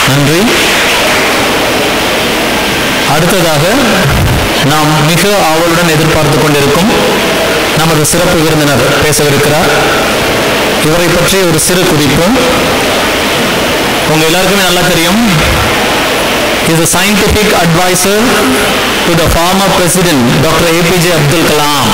நன்றி அடுத்ததாக நாம் மிக ஆவலுடன் எதிர்பார்த்து கொண்டிருக்கும் நமது சிறப்பு விருந்தினர் பேசவிருக்கிறார் இவரை பற்றி ஒரு சிறு குறிப்பு உங்க எல்லாருக்குமே நல்லா தெரியும் is a scientific advisor to the former president Dr. APJ Abdul Kalam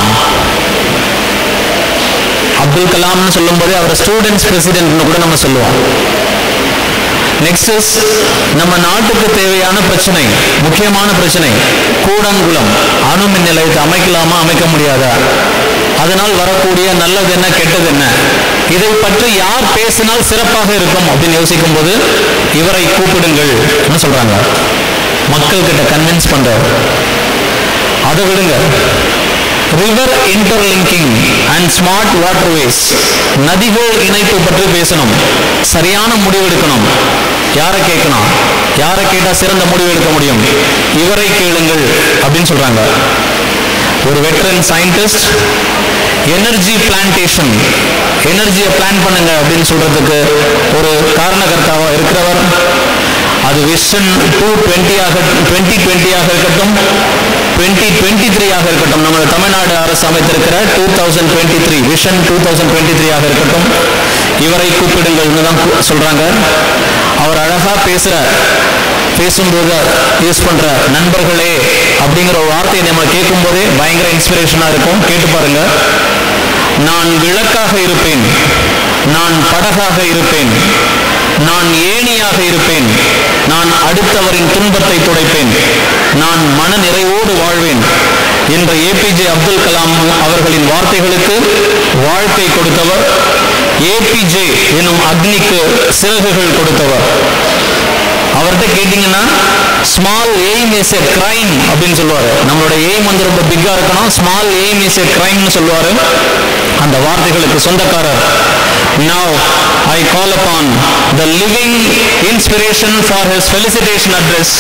Abdul கலாம்னு சொல்லும்போது அவர் ஸ்டூடெண்ட்ஸ் பிரசிடென்ட்னு கூட நம்ம சொல்லுவோம் நெக்ஸ்ட் இஸ் நம்ம நாட்டுக்கு தேவையான பிரச்சனை முக்கியமான பிரச்சனை கூடங்குளம் அணு மின் நிலையத்தை அமைக்கலாமா அமைக்க முடியாதா அதனால் வரக்கூடிய நல்லது என்ன கெட்டது என்ன இதை பற்றி யார் பேசினால் சிறப்பாக இருக்கும் அப்படின்னு யோசிக்கும் போது இவரை கூப்பிடுங்கள் என்ன சொல்றாங்க மக்கள் கிட்ட கன்வின்ஸ் பண்றார் அதை விடுங்க river interlinking and smart waterways நதிகள் இணைப்பு பற்றி பேசணும் சரியான முடிவு எடுக்கணும் யாரை கேட்கணும் யாரை கேட்டா சிறந்த முடிவு எடுக்க முடியும் இவரை கேளுங்கள் அப்படின்னு சொல்றாங்க ஒரு வெட்டரன் சயின்டிஸ்ட் எனர்ஜி பிளான்டேஷன் எனர்ஜியை பிளான் பண்ணுங்க அப்படின்னு சொல்றதுக்கு ஒரு காரணகர்த்தாவா இருக்கிறவர் அது விஷன் டூ டுவெண்ட்டியாக டுவெண்ட்டி டுவெண்ட்டியாக இருக்கட்டும் டுவெண்ட்டி டுவெண்ட்டி த்ரீயாக இருக்கட்டும் நம்ம தமிழ்நாடு அரசு அமைத்திருக்கிற two thousand twenty three vision two thousand twenty த்ரீயாக இருக்கட்டும் இவரை கூப்பிடுங்கள்னு தான் கூ- சொல்றாங்க அவர் அழகா பேசுற பேசும்போது யூஸ் பண்ற நண்பர்களே அப்படிங்கிற ஒரு வார்த்தையை நம்ம கேட்கும் போதே பயங்கர இன்ஸ்பிரேஷனா இருக்கும் கேட்டு பாருங்க நான் விளக்காக இருப்பேன் நான் படகாக இருப்பேன் நான் ஏணியாக இருப்பேன் நான் அடுத்தவரின் துன்பத்தை துடைப்பேன் நான் மன நிறைவோடு வாழ்வேன் என்ற ஏபிஜே அப்துல் கலாம் அவர்களின் வார்த்தைகளுக்கு வாழ்க்கை கொடுத்தவர் ஏபிஜே எனும் அக்னிக்கு சிறகுகள் கொடுத்தவர் அவர்கிட்ட கேட்டீங்கன்னா small aim is a crime அப்படின்னு சொல்லுவாரு நம்மளோட எய்ம் வந்து ரொம்ப பிக்கா இருக்கணும் ஸ்மால் எய்ம் இஸ் எ கிரைம்னு சொல்லுவாரு அந்த வார்த்தைகளுக்கு சொந்தக்காரர் now I call upon the living inspiration for his felicitation address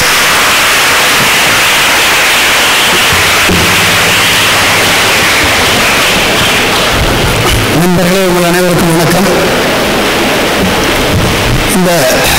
நண்பர்களே உங்கள் அனைவருக்கும் வணக்கம் இந்த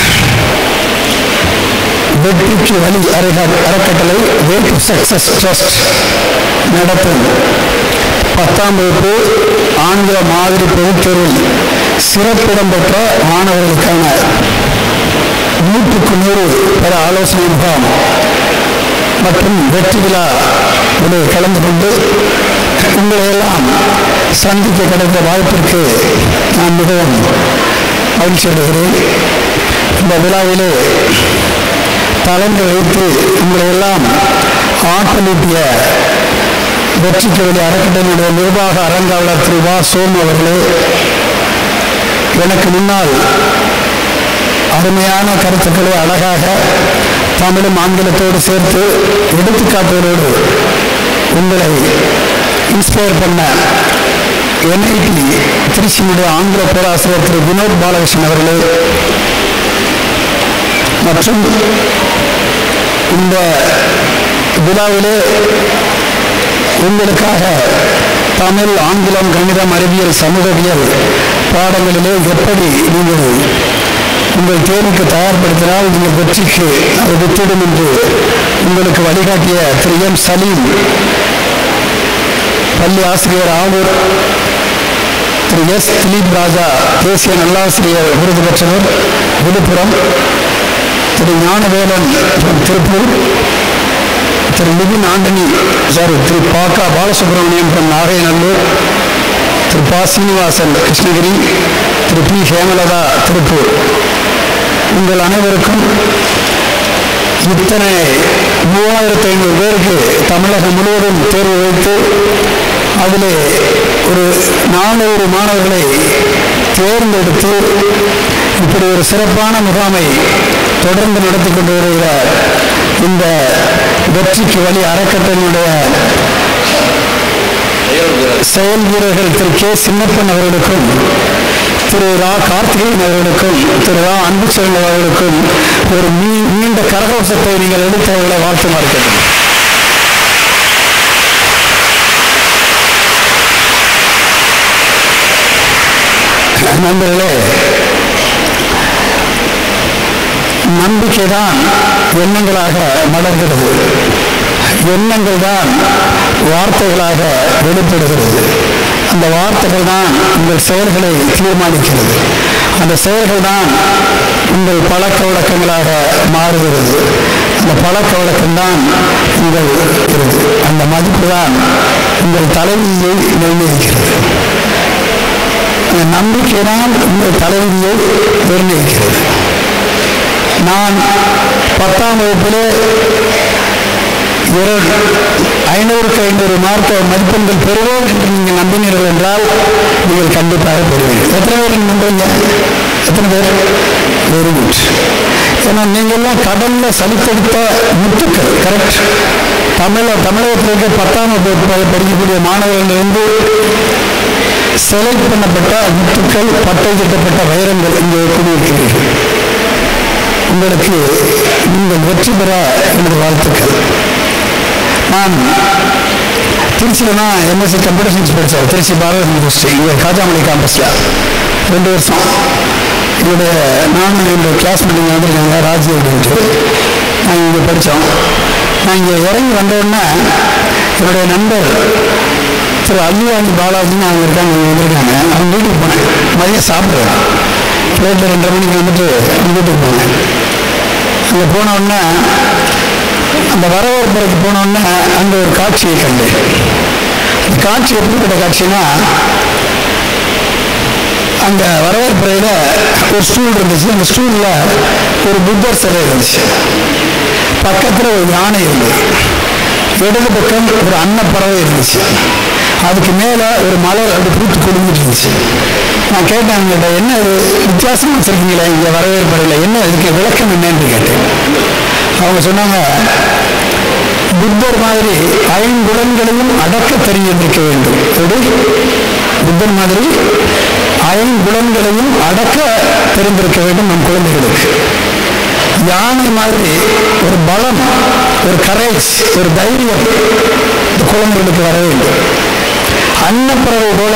வெற்றிக்கு வழி அருகார் அறக்கட்டளை வே டு சக்சஸ் ட்ரஸ்ட் நடத்தும் பத்தாம் வகுப்பு ஆங்கில மாதிரி பொதுத்தேர்வில் சிறப்பிடம் பெற்ற மாணவர்களுக்கான நூற்றுக்கு நூறு பெற ஆலோசனை முகாம் மற்றும் வெற்றி விழா இதில் கலந்து கொண்டு உங்களை எல்லாம் சந்திக்க கிடைத்த வாய்ப்பிற்கு நான் மிகவும் மகிழ்ச்சி அடைகிறேன் இந்த விழாவிலே தலைமை வைத்து உங்களை எல்லாம் ஆற்றலூட்டிய வெற்றி கவிதை அறக்கட்டளையுடைய நிர்வாக அரங்காவலர் திரு வா சோம் அவர்களே எனக்கு முன்னால் அருமையான கருத்துக்களை அழகாக தமிழும் ஆங்கிலத்தோடு சேர்த்து எடுத்துக்காட்டுவதோடு உங்களை இன்ஸ்பயர் பண்ண என்ஐடி திருச்சியினுடைய ஆங்கில பேராசிரியர் திரு வினோத் பாலகிருஷ்ணன் அவர்களே மற்றும் இந்த விழாவிலே உங்களுக்காக தமிழ் ஆங்கிலம் கணிதம் அறிவியல் சமூகவியல் பாடங்களிலே எப்படி நீங்கள் உங்கள் தேர்வுக்கு தயார்படுத்தினால் நீங்கள் வெற்றிக்கு அது வித்திடும் என்று உங்களுக்கு வழிகாட்டிய திரு எம் சலீம் பள்ளி ஆசிரியர் ஆவூர் திரு எஸ் திலீப் ராஜா தேசிய நல்லாசிரியர் விருது பெற்றவர் விழுப்புரம் திரு ஞானவேலன் from திருப்பூர் திரு நிதின் ஆண்டனி சாரி திரு பாக்கா பாலசுப்ரமணியம் from நாகைநல்லூர் திரு பா சீனிவாசன் கிருஷ்ணகிரி திரு பி ஹேமலதா திருப்பூர் உங்கள் அனைவருக்கும் இத்தனை மூவாயிரத்தி ஐநூறு பேருக்கு தமிழகம் முழுவதும் தேர்வு வைத்து அதிலே ஒரு நானூறு மாணவர்களை தேர்ந்தெடுத்து இப்படி ஒரு சிறப்பான முகாமை தொடர்ந்து நடத்தி கொண்டு வருகிற இந்த வெற்றிக்கு வழி அறக்கட்டளையுடைய செயல் வீரர்கள் திரு கே சின்னப்பன் அவர்களுக்கும் திரு ரா கார்த்திகேயன் அவர்களுக்கும் திரு ரா அன்புச்செல்வன் அவர்களுக்கும் ஒரு நீ நீண்ட கரகோஷத்தை நீங்கள் எடுத்தவர்களை வாழ்த்துமாறு கேட்கிறேன் நண்பர்களே நம்பிக்கை தான் எண்ணங்களாக மலர்கிறது எண்ணங்கள் தான் வார்த்தைகளாக வெளிப்படுகிறது அந்த வார்த்தைகள் தான் உங்கள் செயல்களை தீர்மானிக்கிறது அந்த செயல்கள் தான் உங்கள் பழக்க வழக்கங்களாக மாறுகிறது அந்த பழக்க வழக்கம்தான் உங்கள் இருக்கிறது அந்த மதிப்பு தான் உங்கள் தலைவியை நிர்ணயிக்கிறது அந்த நம்பிக்கை தான் உங்கள் தலைவியை நிர்ணயிக்கிறது நான் பத்தாம் வகுப்பிலே இரு ஐநூறுக்கு ஐநூறு மார்க் மதிப்பெண்கள் பெறுவோம் என்று நீங்கள் நம்பினீர்கள் என்றால் நீங்கள் கண்டிப்பாக பெறுவீர்கள் எத்தனை பேர் நம்புறீங்க எத்தனை பேர் வெரி குட் ஏன்னா நீங்கள்லாம் கடல்ல சலித்தெடுத்த முத்துக்கள் கரெக்ட் தமிழ தமிழகத்தில் இருக்க பத்தாம் வகுப்பு ப- படிக்கக்கூடிய மாணவர்களிலிருந்து செலக்ட் பண்ணப்பட்ட முத்துக்கள் பட்டை திட்டப்பட்ட வைரங்கள் இங்கே குடியிருக்கிறீர்கள் உங்களுக்கு நீங்கள் வெற்றி பெற எனது வாழ்த்துக்கள் நான் திருச்சியில் தான் எம்எஸ்சி கம்ப்யூட்டர் சயின்ஸ் படித்தேன் திருச்சி பாரத யூனிவர்சிட்டி இங்கே காஜாமலை கேம்பஸில் ரெண்டு வருஷம் என்னுடைய நானும் என்னுடைய கிளாஸ்மேட் இங்கே வந்திருக்காங்க ராஜி அப்படின்ட்டு நான் இங்கே படித்தோம் நான் இங்கே இறங்கி வந்த உடனே என்னுடைய நண்பர் திரு அல்லிவாண்டி பாலாஜின்னு அவங்க இருக்காங்க இங்கே வந்திருக்காங்க அவங்க வீட்டுக்கு போனேன் மதியம் சாப்பிட்றேன் ஃப்ளைட்டில் ரெண்டரை மணிக்கு வந்துட்டு அவங்க வீட்டுக்கு போனேன் அங்கே போன உடனே அந்த வரவேற்புறைக்கு போன உடனே அங்கே ஒரு காட்சியை கண்டேன் அந்த காட்சி எப்படிப்பட்ட காட்சினா அங்கே வரவேற்புறையில் ஒரு ஸ்டூல் இருந்துச்சு அந்த ஸ்டூலில் ஒரு புத்தர் சிலை இருந்துச்சு பக்கத்தில் ஒரு யானை இருந்தது இடது பக்கம் ஒரு அன்னப்பறவை இருந்துச்சு அதுக்கு மேலே ஒரு மலர் அப்படி பூத்து குலுங்கிட்டு இருந்துச்சு நான் கேட்டேன் அவங்ககிட்ட என்ன இது வித்தியாசமாக வச்சுருக்கீங்களே இங்கே வரவேற்பறையில் என்ன இதுக்கு விளக்கம் என்னன்னு கேட்டேன் அவங்க சொன்னாங்க புத்தர் மாதிரி ஐங்குணங்களையும் அடக்க தெரிந்திருக்க வேண்டும் எப்படி புத்தர் மாதிரி ஐங்குணங்களையும் அடக்க தெரிந்திருக்க வேண்டும் நம் குழந்தைகளுக்கு யானை மாதிரி ஒரு பலம் ஒரு கரேஜ் ஒரு தைரியம் இந்த குழந்தைகளுக்கு வர வேண்டும் அன்னப்பறவை போல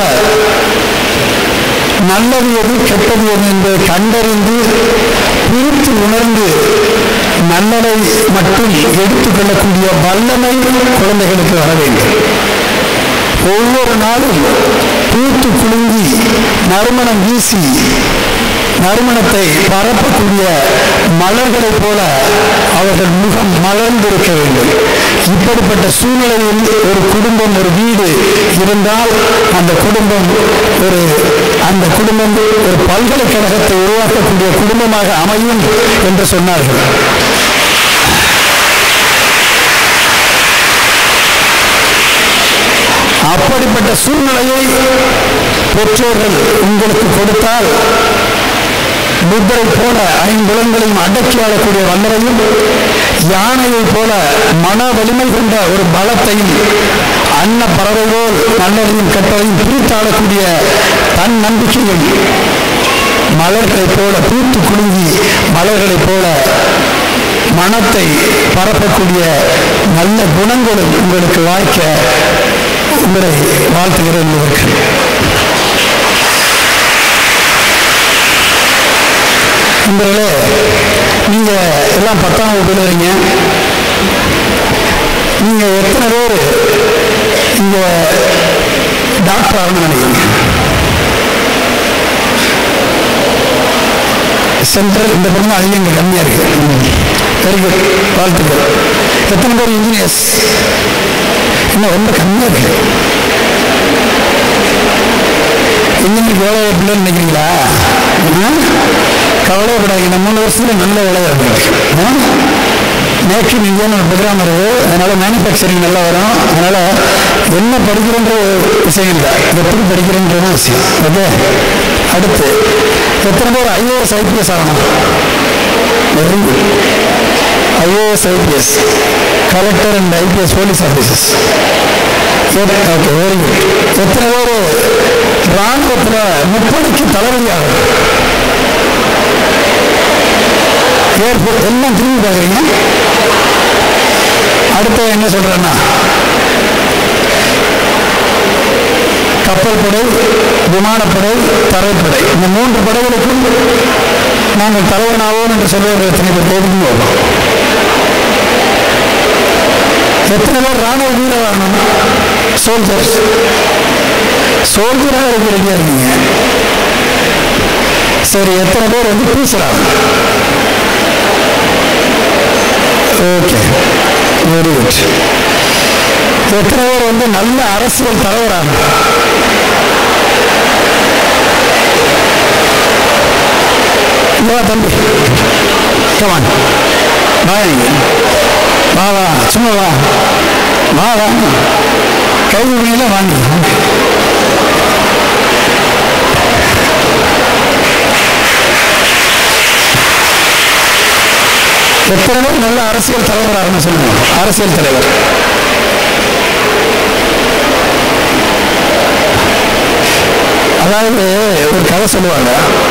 நல்லது எது கெட்டது எது என்பதை கண்டறிந்து பிரித்து உணர்ந்து நல்லதை மட்டும் எடுத்துக்கொள்ளக்கூடிய வல்லமை குழந்தைகளுக்கு வர வேண்டும் ஒவ்வொரு நாளும் பூத்து குலுங்கி நறுமணம் வீசி நறுமணத்தை பரப்பக்கூடிய மலர்களைப் போல அவர்கள் முகம் மலர்ந்திருக்க வேண்டும் இப்படிப்பட்ட சூழ்நிலையில் ஒரு குடும்பம் ஒரு வீடு இருந்தால் அந்த குடும்பம் ஒரு அந்த குடும்பம் ஒரு பல்கலைக்கழகத்தை உருவாக்கக்கூடிய குடும்பமாக அமையும் என்று சொன்னார்கள் அப்படிப்பட்ட சூழ்நிலையை பெற்றோர்கள் உங்களுக்கு கொடுத்தால் புத்தரை போல ஐம்புலங்களையும் அடக்கி ஆளக்கூடிய வல்லரையும் யானையைப் போல மன வலிமை கொண்ட ஒரு பலத்தையும் அன்ன பறவை போல் நல்லதையும் கெட்டதையும் பிரித்தாளக்கூடிய தன் நம்பிக்கையும் மலர்களைப் போல பூத்து குலுங்கி மலர்களைப் போல மனத்தை பரப்பக்கூடிய நல்ல குணங்களும் உங்களுக்கு வாய்க்க உங்களை வாழ்த்துகிறேன் இவர்கள் நண்பர்களே நீங்க எல்லாம் பத்தாம் வகுப்பில் இருக்கீங்க நீங்க எத்தனை பேர் இங்க டாக்டர் ஆகணும்னு நினைக்கிறீங்க சென்ட்ரல் இந்த பக்கம் அதிகம் இங்கே கம்மியாக இருக்கு வெரி குட் வாழ்த்துக்கள் எத்தனை பேர் இன்ஜினியர்ஸ் இன்னும் ரொம்ப கம்மியாக இருக்கு இன்ஜினியர் வேலை வாய்ப்புலன்னு நினைக்கிறீங்களா ஆ? கவலைப்படாதீங்க இந்த மூணு வருஷத்துல நல்ல வேலை இருக்கு மேக் இன் இந்தியான்னு ஒரு ப்ரோக்ராம் வருது அதனால மேனுஃபேக்சரிங் நல்லா வரும் அதனால என்ன படிக்கிறன்ற விஷயம் இல்லை எப்படி படிக்கிறன்றது விஷயம் ஓகே அடுத்து எத்தனை பேர் ஐஏஎஸ் ஐபிஎஸ் ஆகணும் very good IAS IPS collector and IPS police officers okay very good எத்தனை பேர் ராணுவத்தில் முப்படைக்கு தளபதி ஆகணும் ஏர்போர்ட் எல்லாம் திரும்பி பார்க்குறீங்க அடுத்து என்ன சொல்றேன்னா கப்பல் படை விமானப்படை தரைப்படை இந்த மூன்று படைகளுக்கும் நாங்கள் தலைவனாவோம் என்று சொல்லுவது எத்தனை பேர் கோபம் வரும் எத்தனை பேர் ராணுவ வீரவாகணும் சோல்ஜர்ஸ் சோல்ஜராக இருக்க ரெடியாக இருக்கீங்க சரி எத்தனை பேர் வந்து பேசுகிறாங்க ஓகே வெரி குட் எத்தனை பேர் வந்து நல்ல அரசியல் தலைவராக வா தம்பி கமான் வா நீங்க வா வா சும்மா வா வா வா கை விடுங்களா வாங்க எத்தனை பேர் நல்ல அரசியல் தலைவராகணும் சொல்லுங்க அரசியல் தலைவர் அதாவது ஒரு கதை சொல்லுவாங்க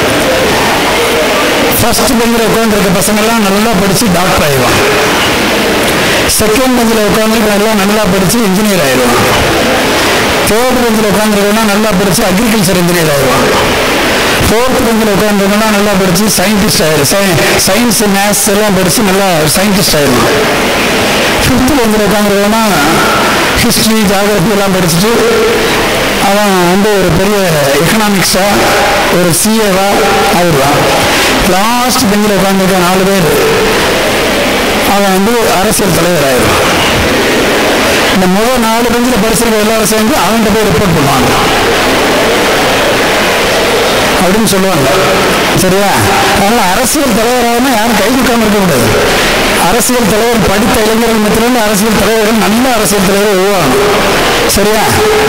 ஃபர்ஸ்ட் பெஞ்சில் உட்காந்துருக்க பசங்கள்லாம் நல்லா படித்து டாக்டர் ஆயிடுவான் செகண்ட் பெஞ்சில் உட்காந்துருக்கவங்கலாம் நல்லா படித்து இன்ஜினியர் ஆயிடுவான் தேர்ட் பெஞ்சில் உட்காந்துருக்கவனா நல்லா படித்து அக்ரிகல்ச்சர் இன்ஜினியர் ஆயிடுவான் ஃபோர்த் பெஞ்சில் உட்காந்துருக்கவனா நல்லா படித்து சயின்டிஸ்ட் ஆயிடும் சயின்ஸ் மேத்ஸ் எல்லாம் படித்து நல்லா சயின்டிஸ்ட் ஆயிடுவான் ஃபிஃப்த் பெஞ்சில் உட்காந்துருக்கவனா ஹிஸ்ட்ரி ஜாகிரபி எல்லாம் படிச்சுட்டு அவன் வந்து ஒரு பெரிய எக்கனாமிக்ஸா ஒரு சிஏவா ஆயிடுவான் லாஸ்ட் பெஞ்சில் உட்காந்துருக்க நாலு பேர் அவன் வந்து அரசியல் தலைவர் ஆயிடுவான் இந்த முதல் நாலு பெஞ்சில் படிச்சிருக்க எல்லாரும் சேர்ந்து அவன்கிட்ட போய் ரிப்போர்ட் பண்ணுவாங்க அப்படின்னு சொல்லுவாங்க சரியா அதனால அரசியல் தலைவராகனா யாரும் கை கொடுக்காம இருக்கக்கூடாது அரசியல் தலைவர் படித்த இளைஞர்கள் மத்தியிலிருந்து அரசியல் தலைவர்கள் நல்ல அரசியல் தலைவர் உருவாகணும் சரியா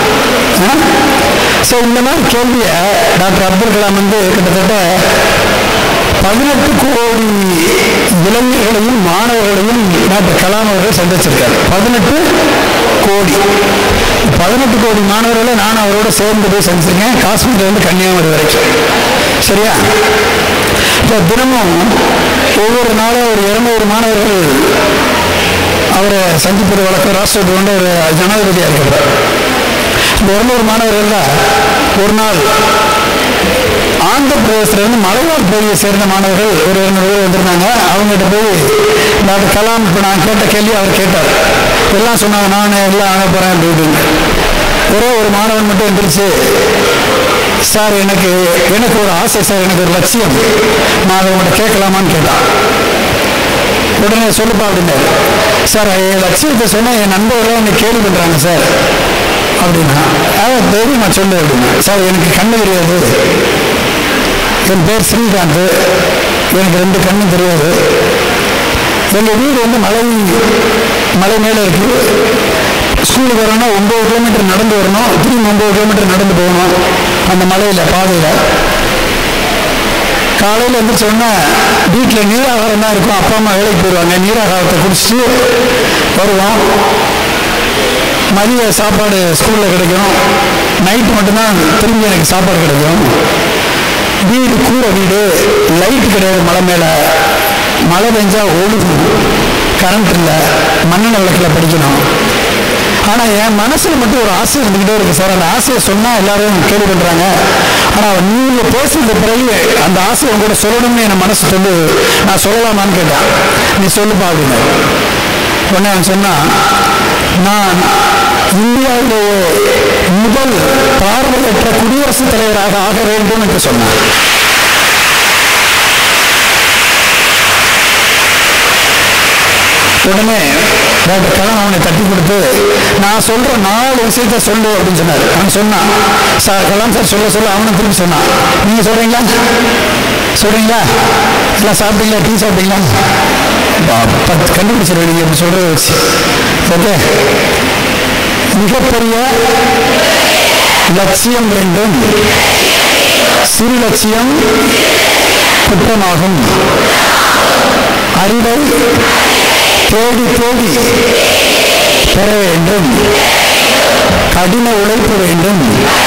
ஸோ இந்த மாதிரி கேள்வியை டாக்டர் அப்துல் கலாம் வந்து கிட்டத்தட்ட பதினெட்டு கோடி இளைஞர்களையும் மாணவர்களையும் டாக்டர் கலாம் அவர்கள் சந்திச்சிருக்காரு பதினெட்டு கோடி பதினெட்டு கோடி மாணவர்களை நான் அவரோட சேர்ந்து போய் சந்திச்சிருக்கேன் காஷ்மீர்லேருந்து கன்னியாகுமரி வரைக்கும் சரியா இப்போ தினமும் ஒவ்வொரு நாளும் ஒரு இருநூறு மாணவர்கள் அவரை சந்திப்பது வழக்கம் ராஷ்டிரபதி கொண்டு ஒரு ஜனாதிபதியாக இருக்கிறார் இந்த இருநூறு மாணவர்கள்ல ஒரு நாள் ஆந்திர பிரதேசத்திலிருந்து மலைவாழ் பகுதியை சேர்ந்த மாணவர்கள் ஒரு இருநூறு பேர் வந்திருந்தாங்க அவங்ககிட்ட போய் டாக்டர் கலாம் இப்போ நான் கேட்ட கேள்வி அவர் கேட்டார் எல்லாம் சொன்னாங்க நான் எல்லாம் ஆக போகிறேன் அப்படின்னு ஒரே ஒரு மாணவன் மட்டும் எந்திரிச்சு சார் எனக்கு எனக்கு ஒரு ஆசை சார் எனக்கு ஒரு லட்சியம் நான் அதை உங்கள்கிட்ட கேட்கலாமான்னு கேட்டான் உடனே சொல்லுப்பா அப்படின்னாரு சார் என் லட்சியத்தை சொன்னால் என் நண்பர்கள்லாம் என்னை கேள்வி பண்ணுறாங்க சார் அப்படின்னா அதான் தைரியம் நான் சொல்லு அப்படின்னா சார் எனக்கு கண்ணு தெரியாது என் பேர் ஸ்ரீகாந்த் எனக்கு ரெண்டு கண்ணும் தெரியாது எங்கள் வீடு வந்து மலை மலை மேலே இருக்குது ஸ்கூலுக்கு வரணும்னா ஒம்பது கிலோமீட்டர் நடந்து வரணும் திரும்பி ஒம்பது கிலோமீட்டர் நடந்து போகணும் அந்த மலையில் பாதையில் காலையில் எழுந்திரிச்சோன்னா வீட்டில் நீராகாரம் தான் இருக்கும் அப்பா அம்மா வேலைக்கு போயிடுவாங்க நீராகாரத்தை குடிச்சிட்டு வருவோம் மதிய சாப்பாடு ஸ்கூலில் கிடைக்கும் நைட்டு மட்டும்தான் திரும்பி எனக்கு சாப்பாடு கிடைக்கும் வீடு கூரை வீடு லைட் கிடையாது மலை மேலே மழை பெஞ்சா ஒழுகும் கரண்ட் இல்லை மண்ணெண்ணெய் விளக்கில் படிக்கணும் ஆனால் என் மனசில் மட்டும் ஒரு ஆசை இருந்துக்கிட்டே இருக்கு சார் அந்த ஆசையை சொன்னால் எல்லாரும் கேள்வி பண்ணுறாங்க ஆனால் நீங்கள் பேசுனது பிறகு அந்த ஆசையை கூட சொல்லணும்னு என் மனசு சொல்லு நான் சொல்லலாமான்னு கேட்டேன் நீ சொல்லுப்பா அப்படின்னு உடனே அவன் சொன்னான் நான் இந்தியாவிலேயே முதல் பார்வையற்ற குடியரசுத் தலைவராக ஆக வேண்டும் என்று சொன்னார் உடனே டாக்டர் கலாம் அவனை தட்டி கொடுத்து நான் சொல்ற நாலு விஷயத்த சொல்லு அப்படின்னு சொன்னார் அவன் சொன்னான் சார் கலாம் சார் சொல்ல சொல்ல அவனும் திருப்பி சொன்னான் நீங்க சொல்றீங்களா சொல்றீங்களா எல்லாம் சாப்பிட்டீங்களா டீ சாப்பிட்டீங்களா பத்து கண்டுபிடிச்சிருவீங்க அப்படி சொல்றத வச்சு ஓகே மிகப்பெரிய லட்சியம் வேண்டும் சிறு லட்சியம் குற்றமாகும் அறிவை தேடி தேடி பெற வேண்டும் கடின உழைப்பு வேண்டும்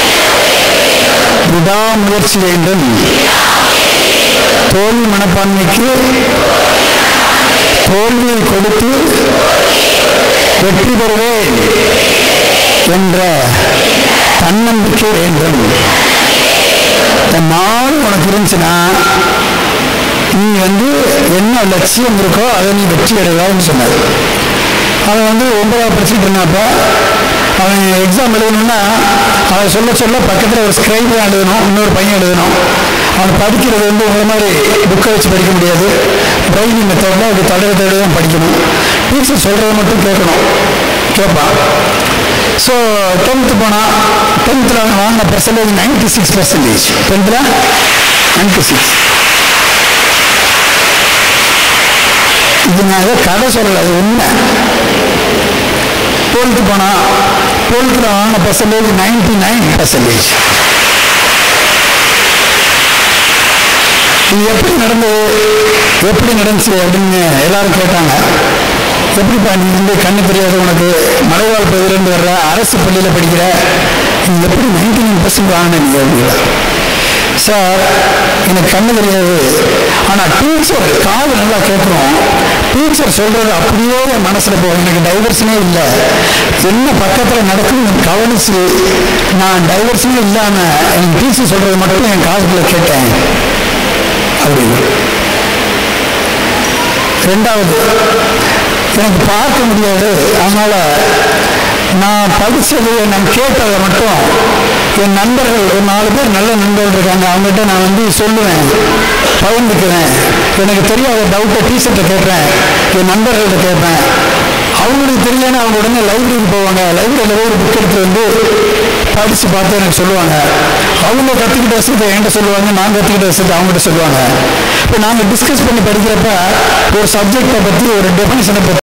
விடாமுயற்சி வேண்டும் தோல்வி மனப்பான்மைக்கு தோல்வியை கொடுத்து வெற்றி பெறுவேன் என்ற தன்னம்பிக்கை வேண்டும் இந்த நாள் உனக்கு இருந்துச்சுன்னா என்ன லட்சியம் இருக்கோ அதை நீ வெற்றி அடைவான்னு சொன்னார் அவன் வந்து ஒன்பதாவது படிச்சுட்டு இருந்தாப்ப அவன் எக்ஸாம் எழுதணும்னா அவன் சொல்ல சொல்ல பக்கத்தில் ஒரு ஸ்கிரைப் எழுதணும் இன்னொரு பையன் எழுதணும் அவன் படிக்கிறது வந்து உங்களை மாதிரி புக்கை வச்சு படிக்க முடியாது பிரெய்னி மெத்தடில் அப்படி தடவை தடவை தான் படிக்கணும் டீச்சர் சொல்கிறத மட்டும் கேட்கணும் கேட்பான் ஸோ டென்த்து போனால் டென்த்தில் அவன் வாங்கின பர்சன்டேஜ் நைன்டி சிக்ஸ் பர்சன்டேஜ் டென்த்தில் நைன்டி சிக்ஸ் இது நான் ஏதோ கதை சொல்லலை அது உண்மை டுவெல்த்து போனால் டுவெல்த்தில் வாங்கின பர்சன்டேஜ் நைன்டி நைன் பர்சன்டேஜ் இது எப்படி நடந்தது எப்படி நடந்துச்சு அப்படின்னு எல்லாரும் கேட்டாங்க எப்படிப்பா நீ வந்து கண்ணு தெரியாது உனக்கு மலைவாழ் பகுதியிலேருந்து வர்ற அரசு பள்ளியில் படிக்கிற நீ எப்படி நைன்டி நைன் பர்சன்ட் வாங்கின நீ அப்படிங்களா சார் எனக்கு கண்ணு தெரியாது ஆனால் டீச்சர் காது நல்லா கேட்குறோம் டீச்சர் சொல்றது அப்படியே என் மனசில் போகும் எனக்கு டைவர்ஷனே இல்லை என்ன பக்கத்தில் நடக்குதுன்னு கவனிச்சு நான் டைவர்ஷனே இல்லாமல் என் டீச்சர் சொல்றது மட்டும் என் காதுக்குள்ள கேட்டேன் அப்படின்னு ரெண்டாவது எனக்கு பார்க்க முடியாது அதனால நான் படித்தது நான் கேட்டதை மட்டும் என் நண்பர்கள் ஒரு நாலு பேர் நல்ல நண்பர்கள் இருக்காங்க அவங்ககிட்ட நான் வந்து சொல்லுவேன் பகிர்ந்துக்குவேன் எனக்கு தெரியாத டவுட்டை டீச்சர்கிட்ட கேட்பேன் என் நண்பர்கள்ட்ட கேட்பேன் அவங்களுக்கு தெரியலன்னு அவங்க உடனே லைப்ரரிக்கு போவாங்க லைப்ரரியில் போய் ஒரு புக் எடுத்து வந்து படித்து பார்த்து எனக்கு சொல்லுவாங்க அவங்க கற்றுக்கிட்ட விஷயத்தை என்கிட்ட சொல்லுவாங்க நான் கற்றுக்கிட்ட விஷயத்தை அவங்ககிட்ட சொல்லுவாங்க இப்போ நாங்கள் டிஸ்கஸ் பண்ணி படிக்கிறப்ப ஒரு சப்ஜெக்டை பற்றி ஒரு டெஃபினேஷனை பற்றி